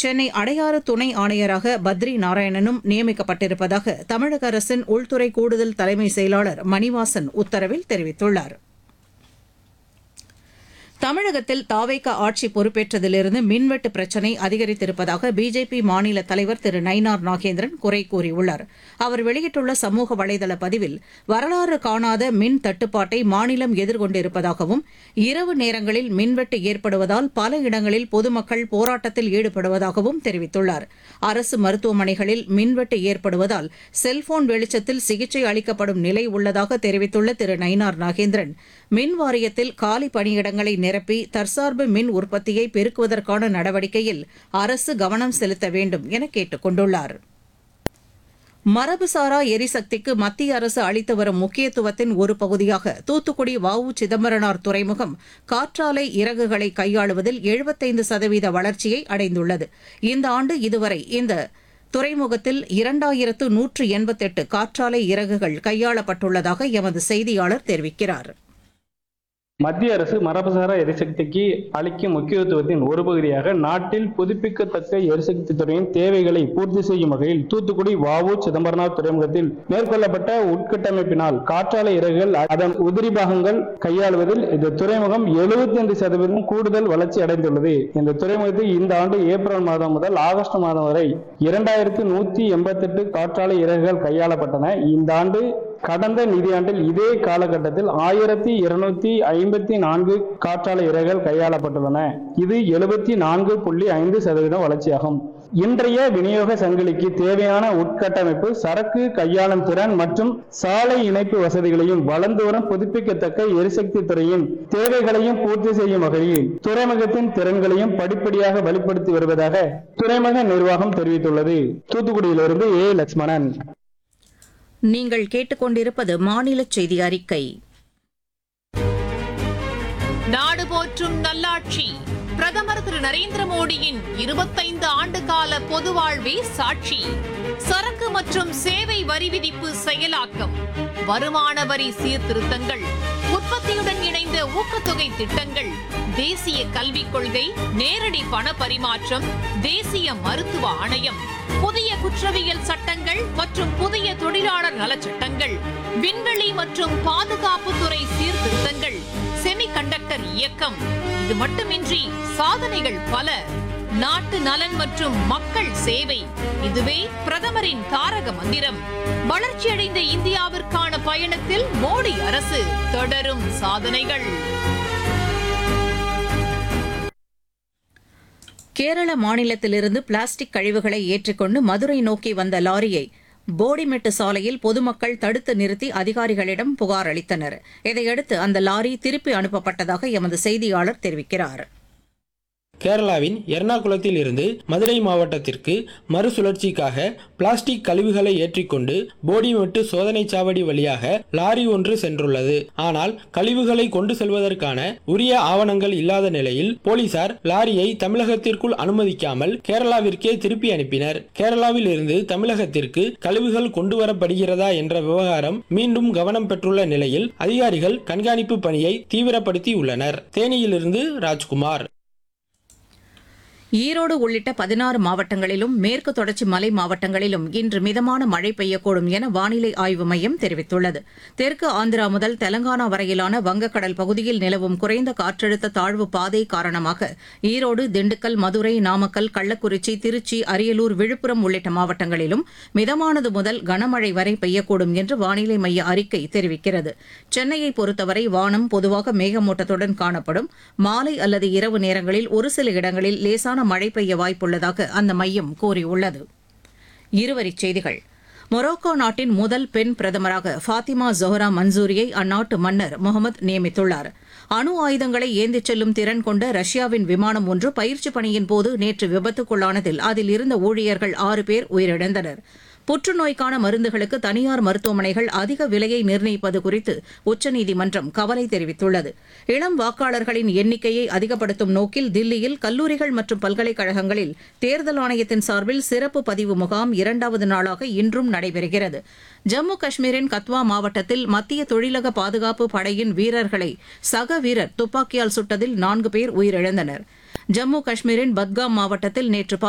சென்னை அடையாறு துணை ஆணையராக பத்ரி நாராயணனும் நியமிக்கப்பட்டிருப்பதாக தமிழக அரசின் உள்துறை கூடுதல் தலைமை செயலாளர் மணிவாசன் உத்தரவில் தெரிவித்துள்ளார் தமிழகத்தில் தாவேக ஆட்சி பொறுப்பேற்றதிலிருந்து மின்வெட்டு பிரச்சினை அதிகரித்திருப்பதாக பிஜேபி மாநில தலைவர் திரு நயினார் நாகேந்திரன் குறை கூறியுள்ளார் அவர் வெளியிட்டுள்ள சமூக வலைதள பதிவில் வரலாறு காணாத மின் தட்டுப்பாட்டை மாநிலம் எதிர்கொண்டிருப்பதாகவும் இரவு நேரங்களில் மின்வெட்டு ஏற்படுவதால் பல இடங்களில் பொதுமக்கள் போராட்டத்தில் ஈடுபடுவதாகவும் தெரிவித்துள்ளார் அரசு மருத்துவமனைகளில் மின்வெட்டு ஏற்படுவதால் செல்போன் வெளிச்சத்தில் சிகிச்சை அளிக்கப்படும் நிலை உள்ளதாக தெரிவித்துள்ள திரு நயினார் நாகேந்திரன் மின் வாரியத்தில் காலி பணியிடங்களை நிரப்பி தற்சார்பு மின் உற்பத்தியை பெருக்குவதற்கான நடவடிக்கையில் அரசு கவனம் செலுத்த வேண்டும் என கேட்டுக் கொண்டுள்ளார் மரபுசாரா எரிசக்திக்கு மத்திய அரசு அளித்து வரும் முக்கியத்துவத்தின் ஒரு பகுதியாக தூத்துக்குடி வ உ சிதம்பரனார் துறைமுகம் காற்றாலை இறகுகளை கையாளுவதில் எழுபத்தைந்து சதவீத வளர்ச்சியை அடைந்துள்ளது இந்த ஆண்டு இதுவரை இந்த துறைமுகத்தில் இரண்டாயிரத்து நூற்று எண்பத்தெட்டு காற்றாலை இறகுகள் கையாளப்பட்டுள்ளதாக எமது செய்தியாளர் தெரிவிக்கிறார் மத்திய அரசு மரபுசாரா எரிசக்திக்கு அளிக்கும் முக்கியத்துவத்தின் ஒரு பகுதியாக நாட்டில் புதுப்பிக்கத்தக்க எரிசக்தி துறையின் தேவைகளை பூர்த்தி செய்யும் வகையில் தூத்துக்குடி வாவு சிதம்பரனார் துறைமுகத்தில் மேற்கொள்ளப்பட்ட உட்கட்டமைப்பினால் காற்றாலை இறகுகள் அதன் உதிரி பாகங்கள் கையாளுவதில் இந்த துறைமுகம் எழுபத்தி ஐந்து சதவீதம் கூடுதல் வளர்ச்சி அடைந்துள்ளது இந்த துறைமுகத்தில் இந்த ஆண்டு ஏப்ரல் மாதம் முதல் ஆகஸ்ட் மாதம் வரை இரண்டாயிரத்து நூத்தி எண்பத்தெட்டு காற்றாலை இறகுகள் கையாளப்பட்டன இந்த ஆண்டு கடந்த நிதியாண்டில் இதே காலகட்டத்தில் ஆயிரத்தி இருநூத்தி ஐம்பத்தி நான்கு காற்றாலை இறகுகள் கையாளப்பட்டுள்ளன இது எழுபத்தி நான்கு புள்ளி ஐந்து சதவீதம் வளர்ச்சியாகும் இன்றைய விநியோக சங்கிலிக்கு தேவையான உட்கட்டமைப்பு சரக்கு கையாளும் திறன் மற்றும் சாலை இணைப்பு வசதிகளையும் வளர்ந்து வரும் புதுப்பிக்கத்தக்க எரிசக்தி துறையின் தேவைகளையும் பூர்த்தி செய்யும் வகையில் துறைமுகத்தின் திறன்களையும் படிப்படியாக வெளிப்படுத்தி வருவதாக துறைமுக நிர்வாகம் தெரிவித்துள்ளது தூத்துக்குடியிலிருந்து ஏ லட்சுமணன் நீங்கள் கேட்டுக்கொண்டிருப்பது மாநில செய்தி அறிக்கை நாடு போற்றும் நல்லாட்சி பிரதமர் திரு நரேந்திர மோடியின் இருபத்தைந்து ஆண்டு கால பொது வாழ்வே சாட்சி சரக்கு மற்றும் சேவை வரி விதிப்பு செயலாக்கம் வருமான வரி சீர்திருத்தங்கள் உற்பத்தியுடன் இணைந்த ஊக்கத்தொகை திட்டங்கள் தேசிய கல்விக் கொள்கை நேரடி பண பரிமாற்றம் தேசிய மருத்துவ ஆணையம் புதிய குற்றவியல் சட்டங்கள் மற்றும் புதிய தொழிலாளர் நலச்சட்டங்கள் விண்வெளி மற்றும் பாதுகாப்புத்துறை சீர்திருத்தங்கள் செமிகண்டக்டர் இயக்கம் இது மட்டுமின்றி சாதனைகள் பல நாட்டு நலன் மற்றும் மக்கள் சேவை இதுவே பிரதமரின் தாரக மந்திரம் வளர்ச்சியடைந்த இந்தியாவிற்கான பயணத்தில் மோடி அரசு தொடரும் சாதனைகள் கேரள மாநிலத்திலிருந்து பிளாஸ்டிக் கழிவுகளை ஏற்றிக்கொண்டு மதுரை நோக்கி வந்த லாரியை போடிமெட்டு சாலையில் பொதுமக்கள் தடுத்து நிறுத்தி அதிகாரிகளிடம் புகார் அளித்தனர் இதையடுத்து அந்த லாரி திருப்பி அனுப்பப்பட்டதாக எமது செய்தியாளர் தெரிவிக்கிறார் கேரளாவின் எர்ணாகுளத்தில் இருந்து மதுரை மாவட்டத்திற்கு மறுசுழற்சிக்காக பிளாஸ்டிக் கழிவுகளை ஏற்றிக்கொண்டு போடிமெட்டு சோதனை சாவடி வழியாக லாரி ஒன்று சென்றுள்ளது ஆனால் கழிவுகளை கொண்டு செல்வதற்கான உரிய ஆவணங்கள் இல்லாத நிலையில் போலீசார் லாரியை தமிழகத்திற்குள் அனுமதிக்காமல் கேரளாவிற்கே திருப்பி அனுப்பினர் கேரளாவில் இருந்து தமிழகத்திற்கு கழிவுகள் கொண்டு வரப்படுகிறதா என்ற விவகாரம் மீண்டும் கவனம் பெற்றுள்ள நிலையில் அதிகாரிகள் கண்காணிப்பு பணியை தீவிரப்படுத்தி உள்ளனர் தேனியிலிருந்து ராஜ்குமார் ஈரோடு உள்ளிட்ட பதினாறு மாவட்டங்களிலும் மேற்கு தொடர்ச்சி மலை மாவட்டங்களிலும் இன்று மிதமான மழை பெய்யக்கூடும் என வானிலை ஆய்வு மையம் தெரிவித்துள்ளது தெற்கு ஆந்திரா முதல் தெலங்கானா வரையிலான வங்கக்கடல் பகுதியில் நிலவும் குறைந்த காற்றழுத்த தாழ்வு பாதை காரணமாக ஈரோடு திண்டுக்கல் மதுரை நாமக்கல் கள்ளக்குறிச்சி திருச்சி அரியலூர் விழுப்புரம் உள்ளிட்ட மாவட்டங்களிலும் மிதமானது முதல் கனமழை வரை பெய்யக்கூடும் என்று வானிலை மைய அறிக்கை தெரிவிக்கிறது சென்னையை பொறுத்தவரை வானம் பொதுவாக மேகமூட்டத்துடன் காணப்படும் மாலை அல்லது இரவு நேரங்களில் ஒரு சில இடங்களில் லேசான மழை பெய்ய வாய்ப்புள்ளதாக அந்த மையம் கூறியுள்ளது இருவரிச் செய்திகள் மொரோக்கோ நாட்டின் முதல் பெண் பிரதமராக ஃபாத்திமா ஜொஹரா மன்சூரியை அந்நாட்டு மன்னர் முகமது நியமித்துள்ளார் அணு ஆயுதங்களை ஏந்திச் செல்லும் திறன் கொண்ட ரஷ்யாவின் விமானம் ஒன்று பயிற்சி பணியின் போது நேற்று விபத்துக்குள்ளானதில் அதில் இருந்த ஊழியர்கள் ஆறு பேர் உயிரிழந்தனர் புற்றுநோய்க்கான மருந்துகளுக்கு தனியார் மருத்துவமனைகள் அதிக விலையை நிர்ணயிப்பது குறித்து உச்சநீதிமன்றம் கவலை தெரிவித்துள்ளது இளம் வாக்காளர்களின் எண்ணிக்கையை அதிகப்படுத்தும் நோக்கில் தில்லியில் கல்லூரிகள் மற்றும் பல்கலைக்கழகங்களில் தேர்தல் ஆணையத்தின் சார்பில் சிறப்பு பதிவு முகாம் இரண்டாவது நாளாக இன்றும் நடைபெறுகிறது ஜம்மு காஷ்மீரின் கத்வா மாவட்டத்தில் மத்திய தொழிலக பாதுகாப்பு படையின் வீரர்களை சக வீரர் துப்பாக்கியால் சுட்டதில் நான்கு பேர் உயிரிழந்தனர் ஜம்மு காஷ்மீரின் பத்காம் மாவட்டத்தில் நேற்று